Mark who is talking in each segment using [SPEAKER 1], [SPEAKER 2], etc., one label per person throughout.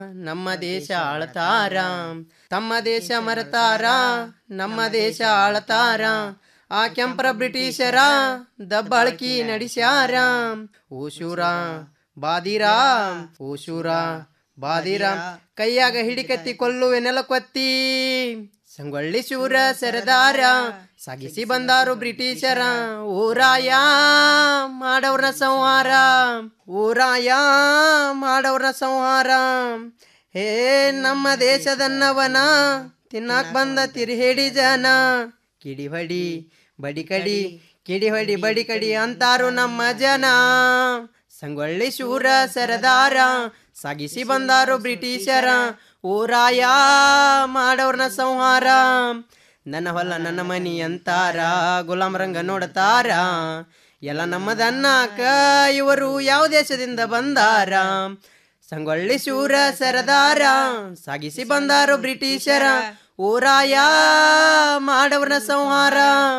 [SPEAKER 1] ನಮ್ಮ ದೇಶ ಆಳ್ತಾರ ತಮ್ಮ ದೇಶ ಮರತಾರ ನಮ್ಮ ದೇಶ ಆಳ್ತಾರ ಆ ಕೆಂಪರ ಬ್ರಿಟಿಷರ ದಬ್ಬಾಳ್ಕಿ ನಡೆಸ್ಯಾರ ಓ ಶೂರ ಬಾದಿರಾ ಓ ಶೂರ ಬಾದಿರಾ ಕೈಯಾಗ ಹಿಡಿಕತ್ತಿ ಕೊಲ್ಲುವೆ ನೆಲಕೊತ್ತಿ ಸಂಗೊಳ್ಳಿ ಶೂರ ಸರದಾರ ಸಾಗಿಸಿ ಬಂದಾರು ಬ್ರಿಟಿಷರ ಊರಾಯ ಮಾಡವ್ರ ಸಂಹಾರ ಊರಾಯ ಮಾಡವ್ರ ಸಂಹಾರ ಹೇ ನಮ್ಮ ದೇಶದನ್ನವನ ತಿನ್ನಾಕ್ ಬಂದ ತಿರುಹೇಡಿ ಜನ ಕಿಡಿ ಹೊಡಿ ಬಡಿ ಕಡಿ ಕಿಡಿ ಹೊಡಿ ಬಡಿ ಕಡಿ ಅಂತಾರು ನಮ್ಮ ಜನ ಸಂಗೊಳ್ಳಿ ಶೂರ ಸರದಾರ ಸಾಗಿಸಿ ಬಂದಾರು ಬ್ರಿಟಿಷರ ಊರಾಯ ಮಾಡವ್ರನ್ನ ಸಂಹಾರ ನನ್ನ ಹೊಲ ನನ್ನ ಮನಿ ಅಂತಾರ ಗುಲಾಮ್ ರಂಗ ನೋಡ್ತಾರ ಎಲ್ಲ ನಮ್ಮದನ್ನಾಕ ಇವರು ಯಾವ ದೇಶದಿಂದ ಬಂದಾರ ಸಂಗೊಳ್ಳಿ ಶೂರ ಸರದಾರ ಸಾಗಿಸಿ ಬಂದಾರು ಬ್ರಿಟಿಷರ ಊರಾಯ ಮಾಡವ್ರನ್ನ ಸಂಹಾರ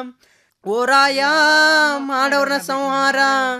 [SPEAKER 1] ಊರಾಯ ಮಾಡವ್ರನ್ನ ಸಂಹಾರ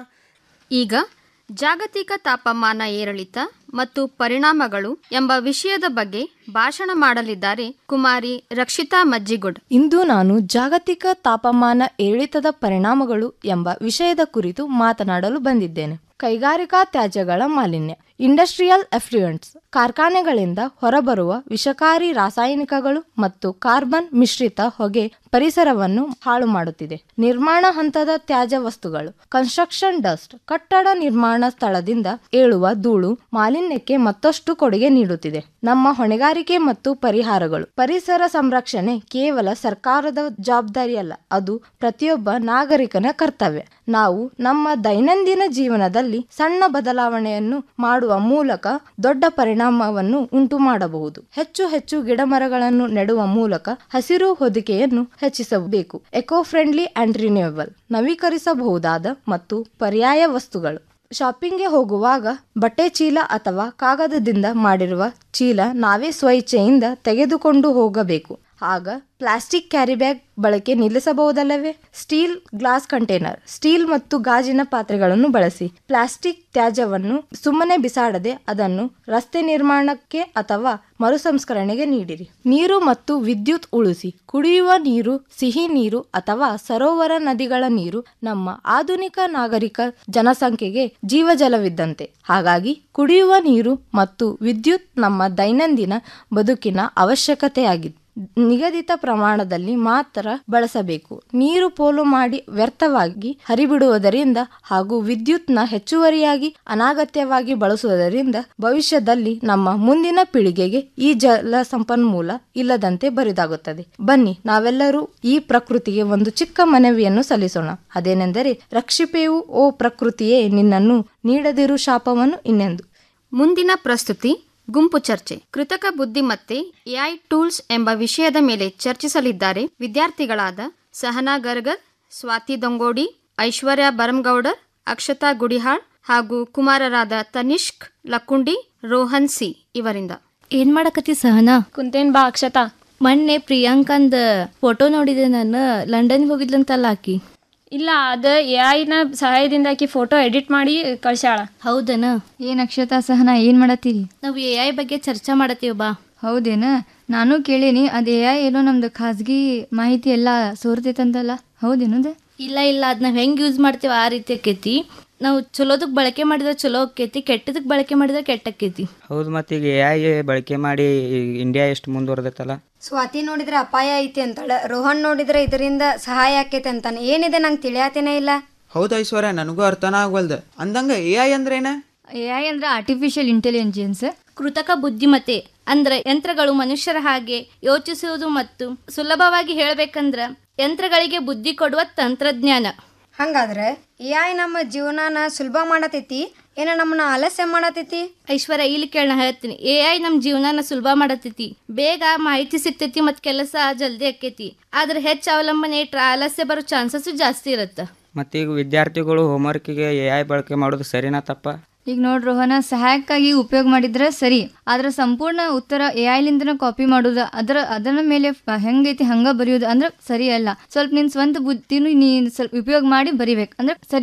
[SPEAKER 2] ಈಗ ಜಾಗತಿಕ ತಾಪಮಾನ ಏರಿಳಿತ ಮತ್ತು ಪರಿಣಾಮಗಳು ಎಂಬ ವಿಷಯದ ಬಗ್ಗೆ ಭಾಷಣ ಮಾಡಲಿದ್ದಾರೆ ಕುಮಾರಿ ರಕ್ಷಿತಾ ಮಜ್ಜಿಗುಡ್
[SPEAKER 3] ಇಂದು ನಾನು ಜಾಗತಿಕ ತಾಪಮಾನ ಏರಿಳಿತದ ಪರಿಣಾಮಗಳು ಎಂಬ ವಿಷಯದ ಕುರಿತು ಮಾತನಾಡಲು ಬಂದಿದ್ದೇನೆ ಕೈಗಾರಿಕಾ ತ್ಯಾಜ್ಯಗಳ ಮಾಲಿನ್ಯ ಇಂಡಸ್ಟ್ರಿಯಲ್ ಎಫ್ಲುಯೆಂಟ್ಸ್ ಕಾರ್ಖಾನೆಗಳಿಂದ ಹೊರಬರುವ ವಿಷಕಾರಿ ರಾಸಾಯನಿಕಗಳು ಮತ್ತು ಕಾರ್ಬನ್ ಮಿಶ್ರಿತ ಹೊಗೆ ಪರಿಸರವನ್ನು ಹಾಳು ಮಾಡುತ್ತಿದೆ ನಿರ್ಮಾಣ ಹಂತದ ತ್ಯಾಜ್ಯ ವಸ್ತುಗಳು ಕನ್ಸ್ಟ್ರಕ್ಷನ್ ಡಸ್ಟ್ ಕಟ್ಟಡ ನಿರ್ಮಾಣ ಸ್ಥಳದಿಂದ ಏಳುವ ಧೂಳು ಮಾಲಿನ್ಯಕ್ಕೆ ಮತ್ತಷ್ಟು ಕೊಡುಗೆ ನೀಡುತ್ತಿದೆ ನಮ್ಮ ಹೊಣೆಗಾರಿಕೆ ಮತ್ತು ಪರಿಹಾರಗಳು ಪರಿಸರ ಸಂರಕ್ಷಣೆ ಕೇವಲ ಸರ್ಕಾರದ ಜವಾಬ್ದಾರಿಯಲ್ಲ ಅದು ಪ್ರತಿಯೊಬ್ಬ ನಾಗರಿಕನ ಕರ್ತವ್ಯ ನಾವು ನಮ್ಮ ದೈನಂದಿನ ಜೀವನದಲ್ಲಿ ಸಣ್ಣ ಬದಲಾವಣೆಯನ್ನು ಮಾಡುವ ಮೂಲಕ ದೊಡ್ಡ ಪರಿಣಾಮವನ್ನು ಉಂಟು ಮಾಡಬಹುದು ಹೆಚ್ಚು ಹೆಚ್ಚು ಗಿಡಮರಗಳನ್ನು ನೆಡುವ ಮೂಲಕ ಹಸಿರು ಹೊದಿಕೆಯನ್ನು ಹೆಚ್ಚಿಸಬೇಕು ಎಕೋ ಫ್ರೆಂಡ್ಲಿ ಅಂಡ್ ರಿನ್ಯೂಯಬಲ್ ನವೀಕರಿಸಬಹುದಾದ ಮತ್ತು ಪರ್ಯಾಯ ವಸ್ತುಗಳು ಶಾಪಿಂಗ್ಗೆ ಹೋಗುವಾಗ ಬಟ್ಟೆ ಚೀಲ ಅಥವಾ ಕಾಗದದಿಂದ ಮಾಡಿರುವ ಚೀಲ ನಾವೇ ಸ್ವಇಚ್ಛೆಯಿಂದ ತೆಗೆದುಕೊಂಡು ಹೋಗಬೇಕು ಆಗ ಪ್ಲಾಸ್ಟಿಕ್ ಕ್ಯಾರಿ ಬ್ಯಾಗ್ ಬಳಕೆ ನಿಲ್ಲಿಸಬಹುದಲ್ಲವೇ ಸ್ಟೀಲ್ ಗ್ಲಾಸ್ ಕಂಟೈನರ್ ಸ್ಟೀಲ್ ಮತ್ತು ಗಾಜಿನ ಪಾತ್ರೆಗಳನ್ನು ಬಳಸಿ ಪ್ಲಾಸ್ಟಿಕ್ ತ್ಯಾಜ್ಯವನ್ನು ಸುಮ್ಮನೆ ಬಿಸಾಡದೆ ಅದನ್ನು ರಸ್ತೆ ನಿರ್ಮಾಣಕ್ಕೆ ಅಥವಾ ಮರುಸಂಸ್ಕರಣೆಗೆ ನೀಡಿರಿ ನೀರು ಮತ್ತು ವಿದ್ಯುತ್ ಉಳಿಸಿ ಕುಡಿಯುವ ನೀರು ಸಿಹಿ ನೀರು ಅಥವಾ ಸರೋವರ ನದಿಗಳ ನೀರು ನಮ್ಮ ಆಧುನಿಕ ನಾಗರಿಕ ಜನಸಂಖ್ಯೆಗೆ ಜೀವಜಲವಿದ್ದಂತೆ ಹಾಗಾಗಿ ಕುಡಿಯುವ ನೀರು ಮತ್ತು ವಿದ್ಯುತ್ ನಮ್ಮ ದೈನಂದಿನ ಬದುಕಿನ ಅವಶ್ಯಕತೆಯಾಗಿದೆ ನಿಗದಿತ ಪ್ರಮಾಣದಲ್ಲಿ ಮಾತ್ರ ಬಳಸಬೇಕು ನೀರು ಪೋಲು ಮಾಡಿ ವ್ಯರ್ಥವಾಗಿ ಹರಿಬಿಡುವುದರಿಂದ ಹಾಗೂ ವಿದ್ಯುತ್ನ ಹೆಚ್ಚುವರಿಯಾಗಿ ಅನಾಗತ್ಯವಾಗಿ ಬಳಸುವುದರಿಂದ ಭವಿಷ್ಯದಲ್ಲಿ ನಮ್ಮ ಮುಂದಿನ ಪೀಳಿಗೆಗೆ ಈ ಜಲ ಸಂಪನ್ಮೂಲ ಇಲ್ಲದಂತೆ ಬರಿದಾಗುತ್ತದೆ ಬನ್ನಿ ನಾವೆಲ್ಲರೂ ಈ ಪ್ರಕೃತಿಗೆ ಒಂದು ಚಿಕ್ಕ ಮನವಿಯನ್ನು ಸಲ್ಲಿಸೋಣ ಅದೇನೆಂದರೆ ರಕ್ಷಿಪೆಯು ಓ ಪ್ರಕೃತಿಯೇ ನಿನ್ನನ್ನು ನೀಡದಿರು ಶಾಪವನ್ನು ಇನ್ನೆಂದು
[SPEAKER 2] ಮುಂದಿನ ಪ್ರಸ್ತುತಿ ಗುಂಪು ಚರ್ಚೆ ಕೃತಕ ಬುದ್ಧಿಮತ್ತೆ ಎಐ ಟೂಲ್ಸ್ ಎಂಬ ವಿಷಯದ ಮೇಲೆ ಚರ್ಚಿಸಲಿದ್ದಾರೆ ವಿದ್ಯಾರ್ಥಿಗಳಾದ ಸಹನಾ ಗರ್ಗರ್ ಸ್ವಾತಿ ದೊಂಗೋಡಿ ಐಶ್ವರ್ಯ ಬರಂಗೌಡರ್ ಅಕ್ಷತಾ ಗುಡಿಹಾಳ್ ಹಾಗೂ ಕುಮಾರರಾದ ತನಿಷ್ಕ್ ಲಕ್ಕುಂಡಿ ರೋಹನ್ ಸಿ ಇವರಿಂದ
[SPEAKER 4] ಏನ್ ಮಾಡಕತ್ತಿ ಸಹನಾ
[SPEAKER 5] ಕುಂತೇನ್ ಬಾ ಅಕ್ಷತಾ
[SPEAKER 4] ಮೊನ್ನೆ ಪ್ರಿಯಾಂಕಂದ ಫೋಟೋ ನೋಡಿದೆ ನಾನು ಲಂಡನ್ಗೆ ಹೋಗಿದ್ಲಂತಲ್ಲ ಆಕಿ
[SPEAKER 5] ಇಲ್ಲ ಅದ ಎ ನ ಸಹಾಯದಿಂದ ಆಕಿ ಫೋಟೋ ಎಡಿಟ್ ಮಾಡಿ ಕಳ್ಸ್ಯಾಳ
[SPEAKER 4] ಹೌದನ
[SPEAKER 6] ಏನ್ ಅಕ್ಷತಾ ಸಹನಾ ಏನ್ ಮಾಡತ್ತೀರಿ
[SPEAKER 4] ನಾವು ಎ ಐ ಬಗ್ಗೆ ಚರ್ಚೆ ಮಾಡತ್ತೀವಿ ಬಾ
[SPEAKER 6] ಹೌದೇನ ನಾನು ಕೇಳೀನಿ ಅದೇ ಏನೋ ನಮ್ದು ಖಾಸಗಿ ಮಾಹಿತಿ ಎಲ್ಲ ಸೋರ್ತೈತಂತಲ್ಲ ಹೌದೇನದ
[SPEAKER 4] ಇಲ್ಲ ಇಲ್ಲ ಅದ್ ನಾವ್ ಹೆಂಗ್ ಯೂಸ್ ಮಾಡ್ತೀವಿ ಆ ರೀತಿ ಆಕೈತಿ ನಾವು ಚಲೋದಕ್ ಬಳಕೆ ಮಾಡಿದ್ರೆ ಚಲೋ ಆಕೈತಿ ಕೆಟ್ಟದಕ್ ಬಳಕೆ ಮಾಡಿದ್ರೆ ಕೆಟ್ಟ ಆಕೈತಿ
[SPEAKER 7] ಹೌದು ಮತ್ತು ಈಗ ಎ ಐ ಬಳಕೆ ಮಾಡಿ ಇಂಡಿಯಾ ಎಷ್ಟು ಮುಂದುವರೆದೈತಲ್ಲ
[SPEAKER 8] ಸ್ವಾತಿ ನೋಡಿದ್ರೆ ಅಪಾಯ ಐತಿ ಅಂತಾಳ ರೋಹನ್ ನೋಡಿದ್ರೆ ಇದರಿಂದ ಸಹಾಯ ಆಕೈತೆ ಅಂತಾನೆ ಏನಿದೆ ನಂಗೆ ತಿಳಿಯಾತೇನೇ ಇಲ್ಲ
[SPEAKER 9] ಹೌದು ಐಶ್ವರ್ಯ ನನಗೂ ಅರ್ಥನ ಆಗವಲ್ದು ಅಂದಂಗ ಎ ಐ ಅಂದ್ರೇನ
[SPEAKER 6] ಎ ಐ ಅಂದ್ರೆ ಆರ್ಟಿಫಿಷಿಯಲ್ ಇಂಟೆಲಿಜೆನ್ಸ್
[SPEAKER 4] ಕೃತಕ ಬುದ್ಧಿಮತ್ತೆ ಅಂದ್ರೆ ಯಂತ್ರಗಳು ಮನುಷ್ಯರ ಹಾಗೆ ಯೋಚಿಸುವುದು ಮತ್ತು ಸುಲಭವಾಗಿ ಹೇಳ್ಬೇಕಂದ್ರ ಯಂತ್ರಗಳಿಗೆ ಬುದ್ಧಿ ಕೊಡುವ ತಂತ್ರಜ್ಞಾನ
[SPEAKER 8] ಹಂಗಾದ್ರೆ ಎ ನಮ್ಮ ಜೀವನಾನ ಸುಲಭ ಮಾಡತೈತಿ ಏನ ನಮ್ಮನ್ನ ಆಲಸ್ಯ ಮಾಡತೈತಿ
[SPEAKER 4] ಐಶ್ವರ್ಯ ಇಲ್ಲಿ ಕೇಳ ನಾ ಹೇಳ್ತೀನಿ ಎ ಐ ನಮ್ಮ ಜೀವನಾನ ಸುಲಭ ಮಾಡತೈತಿ ಬೇಗ ಮಾಹಿತಿ ಸಿಗ್ತೈತಿ ಮತ್ತು ಕೆಲಸ ಜಲ್ದಿ ಆಕೈತಿ ಆದ್ರೆ ಹೆಚ್ಚು ಅವಲಂಬನೆ ಇಟ್ರ ಆಲಸ್ಯ ಬರೋ ಚಾನ್ಸಸ್ ಜಾಸ್ತಿ ಇರುತ್ತೆ
[SPEAKER 7] ಮತ್ತು ಈಗ ವಿದ್ಯಾರ್ಥಿಗಳು ಹೋಮ್ವರ್ಕಿಗೆ ಎ ಐ ಬಳಕೆ ಮಾಡೋದು ಸರಿನಾ ತಪ್ಪ
[SPEAKER 6] ಈಗ ನೋಡ್ ರೋಹನ ಸಹಾಯಕ್ಕಾಗಿ ಉಪಯೋಗ ಮಾಡಿದ್ರೆ ಸರಿ ಆದ್ರೆ ಸಂಪೂರ್ಣ ಉತ್ತರ ಎ ಐಲಿಂದನ ಕಾಪಿ ಮಾಡೋದು ಅದರ ಅದರ ಮೇಲೆ ಫ- ಹೆಂಗೈತಿ ಹಂಗ ಬರೆಯೋದು ಅಂದ್ರೆ ಸರಿ ಅಲ್ಲ ಸ್ವಲ್ಪ ನಿನ್ ಸ್ವಂತ ಬುದ್ಧಿನೂ ನೀನ್ ಸ್ವಲ್ಪ ಉಪಯೋಗ ಮಾಡಿ ಬರಿಬೇಕು ಅಂದ್ರೆ ಸರಿ ಅದು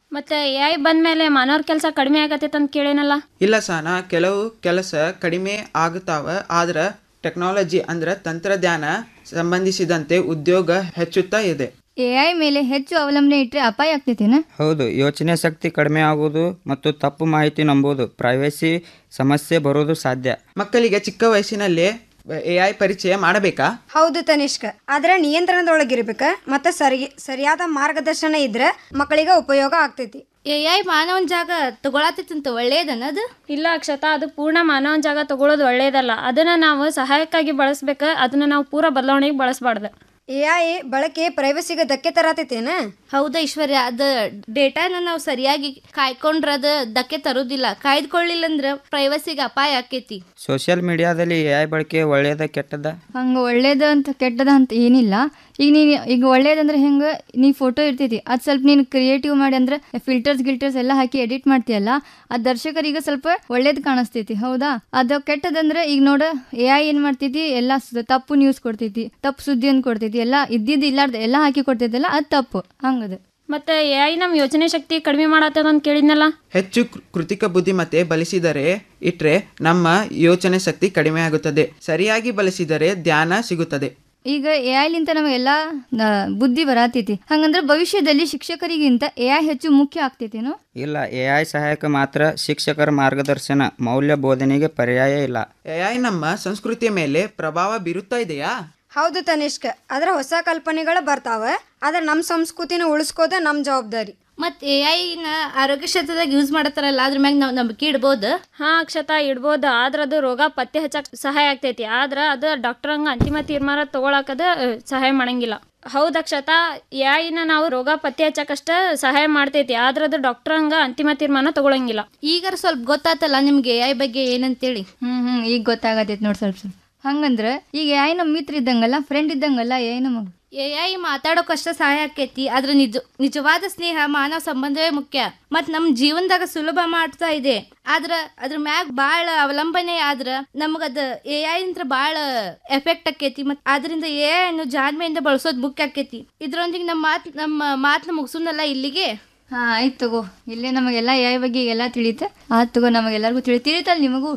[SPEAKER 5] ಮತ್ತೆ ಎ ಐ ಬಂದ್ಮೇಲೆ ಮಾನವ್ರ ಕೆಲಸ ಕಡಿಮೆ ಆಗತ್ತೈತೆ ಅಂತ ಕೇಳೇನಲ್ಲ
[SPEAKER 9] ಇಲ್ಲ ಸಾನ ಕೆಲವು ಕೆಲಸ ಕಡಿಮೆ ಆಗುತ್ತಾವ ಆದ್ರೆ ಟೆಕ್ನಾಲಜಿ ಅಂದ್ರೆ ತಂತ್ರಜ್ಞಾನ ಸಂಬಂಧಿಸಿದಂತೆ ಉದ್ಯೋಗ ಹೆಚ್ಚುತ್ತಾ ಇದೆ
[SPEAKER 6] ಎ ಐ ಮೇಲೆ ಹೆಚ್ಚು ಅವಲಂಬನೆ ಇಟ್ಟರೆ ಅಪಾಯ ಆಗ್ತೈತೇನ
[SPEAKER 7] ಹೌದು ಯೋಚನೆ ಶಕ್ತಿ ಕಡಿಮೆ ಆಗುವುದು ಮತ್ತು ತಪ್ಪು ಮಾಹಿತಿ ನಂಬುವುದು ಪ್ರೈವೇಸಿ ಸಮಸ್ಯೆ ಬರೋದು ಸಾಧ್ಯ
[SPEAKER 9] ಮಕ್ಕಳಿಗೆ ಚಿಕ್ಕ ವಯಸ್ಸಿನಲ್ಲೇ ಎ ಐ ಪರಿಚಯ ಮಾಡಬೇಕಾ
[SPEAKER 8] ಹೌದು ತನಿಷ್ಕ ಆದ್ರೆ ನಿಯಂತ್ರಣದೊಳಗಿರ್ಬೇಕ ಮತ್ತೆ ಸರಿ ಸರಿಯಾದ ಮಾರ್ಗದರ್ಶನ ಇದ್ರೆ ಮಕ್ಕಳಿಗೆ ಉಪಯೋಗ ಆಗ್ತೈತಿ
[SPEAKER 4] ಎ ಐ ಮಾನವನ ಜಾಗ ತಗೊಳತೈತಂತ ಒಳ್ಳೇದನ ಅದು
[SPEAKER 5] ಇಲ್ಲ ಅಕ್ಷತಾ ಅದು ಪೂರ್ಣ ಮಾನವನ ಜಾಗ ತಗೊಳ್ಳೋದು ಒಳ್ಳೇದಲ್ಲ ಅದನ್ನ ನಾವು ಸಹಾಯಕ್ಕಾಗಿ ಬಳಸ್ಬೇಕು ಅದನ್ನ ನಾವು ಪೂರ ಬದಲಾವಣೆಗೆ ಬಳಸಬಾರ್ದು
[SPEAKER 8] ಎ ಐ ಬಳಕೆ ಪ್ರೈವಸಿಗೆ ಧಕ್ಕೆ ತರತೈತೇನ
[SPEAKER 4] ಹೌದಾ ಐಶ್ವರ್ಯ ಅದ ಡೇಟಾನ ನಾವು ಸರಿಯಾಗಿ ಕಾಯ್ಕೊಂಡ್ರ ಅದ ಧಕ್ಕೆ ತರೋದಿಲ್ಲ ಕಾಯ್ದುಕೊಳ್ಳಿಲ್ಲ ಅಂದ್ರ ಪ್ರೈವಸಿಗೆ ಅಪಾಯ ಆಕೇತಿ
[SPEAKER 7] ಸೋಷಿಯಲ್ ಮೀಡಿಯಾದಲ್ಲಿ ಎ ಐ ಬಳಕೆ ಒಳ್ಳೆಯದ ಕೆಟ್ಟದ
[SPEAKER 6] ಹಂಗೆ ಒಳ್ಳೇದು ಅಂತ ಕೆಟ್ಟದ ಅಂತ ಏನಿಲ್ಲ ಈಗ ನೀನು ಈಗ ಒಳ್ಳೇದಂದ್ರೆ ಹೆಂಗೆ ನೀ ಫೋಟೋ ಇರ್ತೈತಿ ಅದು ಸ್ವಲ್ಪ ನೀನು ಕ್ರಿಯೇಟಿವ್ ಮಾಡಿ ಅಂದ್ರೆ ಫಿಲ್ಟರ್ಸ್ ಗಿಲ್ಟರ್ಸ್ ಎಲ್ಲ ಹಾಕಿ ಎಡಿಟ್ ಮಾಡ್ತೀಯಲ್ಲ ಅದು ದರ್ಶಕರಿಗೆ ಸ್ವಲ್ಪ ಒಳ್ಳೇದು ಕಾಣಿಸ್ತೈತಿ ಹೌದಾ ಅದು ಕೆಟ್ಟದಂದ್ರೆ ಈಗ ನೋಡ ಎ ಐ ಏನು ಮಾಡ್ತೈತಿ ಎಲ್ಲ ಸ- ತಪ್ಪು ನ್ಯೂಸ್ ಕೊಡ್ತೈತಿ ತಪ್ಪು ಸುದ್ದಿಯನ್ನು ಕೊಡ್ತೈತಿ ಎಲ್ಲ ಇದ್ದಿದ್ದು ಇಲ್ಲಾರ್ದು ಎಲ್ಲ ಹಾಕಿ ಕೊಡ್ತೈತಲ್ಲ ಅದು ತಪ್ಪು ಹಂಗದು
[SPEAKER 5] ಮತ್ತೆ ಎ ಐ ನಮ್ಮ ಯೋಚನೆ ಶಕ್ತಿ ಕಡಿಮೆ ಮಾಡತ್ತದ ಅಂತ ಕೇಳಿದ್ನಲ್ಲ
[SPEAKER 9] ಹೆಚ್ಚು ಕೃ- ಕೃತಿಕ ಬುದ್ಧಿಮತ್ತೆ ಬಳಸಿದರೆ ಇಟ್ರೆ ನಮ್ಮ ಯೋಚನೆ ಶಕ್ತಿ ಕಡಿಮೆ ಆಗುತ್ತದೆ ಸರಿಯಾಗಿ ಬಳಸಿದರೆ ಧ್ಯಾನ ಸಿಗುತ್ತದೆ
[SPEAKER 6] ಈಗ ಎ ಐಲಿಂತ ನಮಗೆಲ್ಲ ನ- ಬುದ್ಧಿ ಬರತೈತಿ ಹಂಗಂದ್ರೆ ಭವಿಷ್ಯದಲ್ಲಿ ಶಿಕ್ಷಕರಿಗಿಂತ ಎ ಐ ಹೆಚ್ಚು ಮುಖ್ಯ ಆಗ್ತೈತೇನೋ
[SPEAKER 7] ಇಲ್ಲ ಎ ಐ ಸಹಾಯಕ ಮಾತ್ರ ಶಿಕ್ಷಕರ ಮಾರ್ಗದರ್ಶನ ಮೌಲ್ಯ ಬೋಧನೆಗೆ ಪರ್ಯಾಯ ಇಲ್ಲ
[SPEAKER 9] ಎ ಐ ನಮ್ಮ ಸಂಸ್ಕೃತಿಯ ಮೇಲೆ ಪ್ರಭಾವ ಬೀರುತ್ತಾ ಇದೆಯಾ
[SPEAKER 8] ಹೌದು ತನಿಷ್ಕ ಆದ್ರೆ ಹೊಸ ಕಲ್ಪನೆಗಳು ಬರ್ತಾವ ಆದ್ರೆ ನಮ್ಮ ಸಂಸ್ಕೃತಿನ ಉಳಿಸ್ಕೋದ ನಮ್ಮ ಜವಾಬ್ದಾರಿ
[SPEAKER 4] ಮತ್ ಎ ಐನ ಆರೋಗ್ಯ ಕ್ಷೇತ್ರದಾಗ ಯೂಸ್ ಮಾಡತ್ತಾರಲ್ಲ ಅದ್ರ ಮ್ಯಾಗ ನಾವು ನಂಬಿಕೆ ಇಡ್ಬೋದು
[SPEAKER 5] ಹಾ ಅಕ್ಷತಾ ಇಡ್ಬೋದು ಆದ್ರ ಅದು ರೋಗ ಪತ್ತೆ ಹಚ್ಚಕ್ ಸಹಾಯ ಆಗ್ತೈತಿ ಆದ್ರ ಅದು ಡಾಕ್ಟರ್ ಹಂಗ ಅಂತಿಮ ತೀರ್ಮಾನ ತಗೊಳಕದ ಅಹ್, ಸಹಾಯ ಮಾಡಂಗಿಲ್ಲ ಹೌದು ಅಕ್ಷತಾ ಯಾಯಿನ ನಾವು ರೋಗ ಪತ್ತೆ ಹಚ್ಚಕಷ್ಟ ಸಹಾಯ ಮಾಡ್ತೈತಿ ಆದ್ರ ಅದು ಡಾಕ್ಟರ್ ಹಂಗ ಅಂತಿಮ ತೀರ್ಮಾನ ತಗೊಳಂಗಿಲ್ಲ
[SPEAKER 4] ಈಗಾರ ಸ್ವಲ್ಪ ಗೊತ್ತಾತಲ್ಲ ನಿಮ್ಗೆ ಎ ಐ ಬಗ್ಗೆ ಏನಂತೇಳಿ
[SPEAKER 6] ಹ್ಮ್ ಹ್ಮ್ ಈಗ ಗೊತ್ತಾಗತೈತಿ ನೋಡಿ ಸ್ವಲ್ಪ ಸ್ವಲ್ಪ ಹಂಗಂದ್ರೆ ಈಗ ಎ ಐ ನಮ್ಮ ಮಿತ್ರ ಇದ್ದಂಗಲ್ಲ ಫ್ರೆಂಡ್ ಇದ್ದಂಗಲ್ಲ ಎ ಐ ನಮಗೆ
[SPEAKER 4] ಎ ಐ ಮಾತಾಡೋಕಷ್ಟ ಸಹಾಯ ಆಕೈತಿ ಆದ್ರೆ ನಿಜ ನಿಜವಾದ ಸ್ನೇಹ ಮಾನವ ಸಂಬಂಧವೇ ಮುಖ್ಯ ಮತ್ ನಮ್ ಜೀವನದಾಗ ಸುಲಭ ಮಾಡ್ತಾ ಇದೆ ಆದ್ರ ಅದ್ರ ಮ್ಯಾಗ ಬಾಳ ಅವಲಂಬನೆ ಆದ್ರ ನಮಗದ ಎ ಐ ಅಂತ ಬಾಳ ಎಫೆಕ್ಟ್ ಆಕೈತಿ ಮತ್ ಆದ್ರಿಂದ ಎ ಐ ಅನ್ನು ಜಾಣ್ಮೆಯಿಂದ ಬಳಸೋದ್ ಮುಖ್ಯ ಆಕೈತಿ ಇದ್ರೊಂದಿಗೆ ನಮ್ಮ ಮಾತ್ ನಮ್ಮ ಮಾತನ್ನ ಮುಗಿಸೋನಲ್ಲ ಇಲ್ಲಿಗೆ
[SPEAKER 6] ಹಾ ಆಯ್ತು ತಗೋ ಇಲ್ಲೇ ನಮಗೆಲ್ಲ ಎ ಐ ಬಗ್ಗೆ ಎಲ್ಲ ತಿಳಿತ ಆಯ್ತು ತಗೋ ನಮಗೆಲ್ಲರಿಗೂ ತಿಳಿ ತಿಳಿತಲ್ಲ ನಿಮಗೂ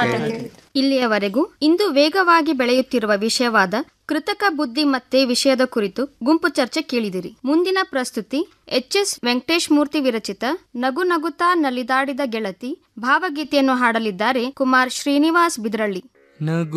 [SPEAKER 2] ಇಲ್ಲಿಯವರೆಗೂ ಇಂದು ವೇಗವಾಗಿ ಬೆಳೆಯುತ್ತಿರುವ ವಿಷಯವಾದ ಕೃತಕ ಬುದ್ಧಿಮತ್ತೆ ವಿಷಯದ ಕುರಿತು ಗುಂಪು ಚರ್ಚೆ ಕೇಳಿದಿರಿ ಮುಂದಿನ ಪ್ರಸ್ತುತಿ ಎಚ್ ಎಸ್ ವೆಂಕಟೇಶ್ ಮೂರ್ತಿ ವಿರಚಿತ ನಗು ನಗುತ್ತಾ ನಲಿದಾಡಿದ ಗೆಳತಿ ಭಾವಗೀತೆಯನ್ನು ಹಾಡಲಿದ್ದಾರೆ ಕುಮಾರ್ ಶ್ರೀನಿವಾಸ್ ಬಿದ್ರಳ್ಳಿ
[SPEAKER 10] ನಗು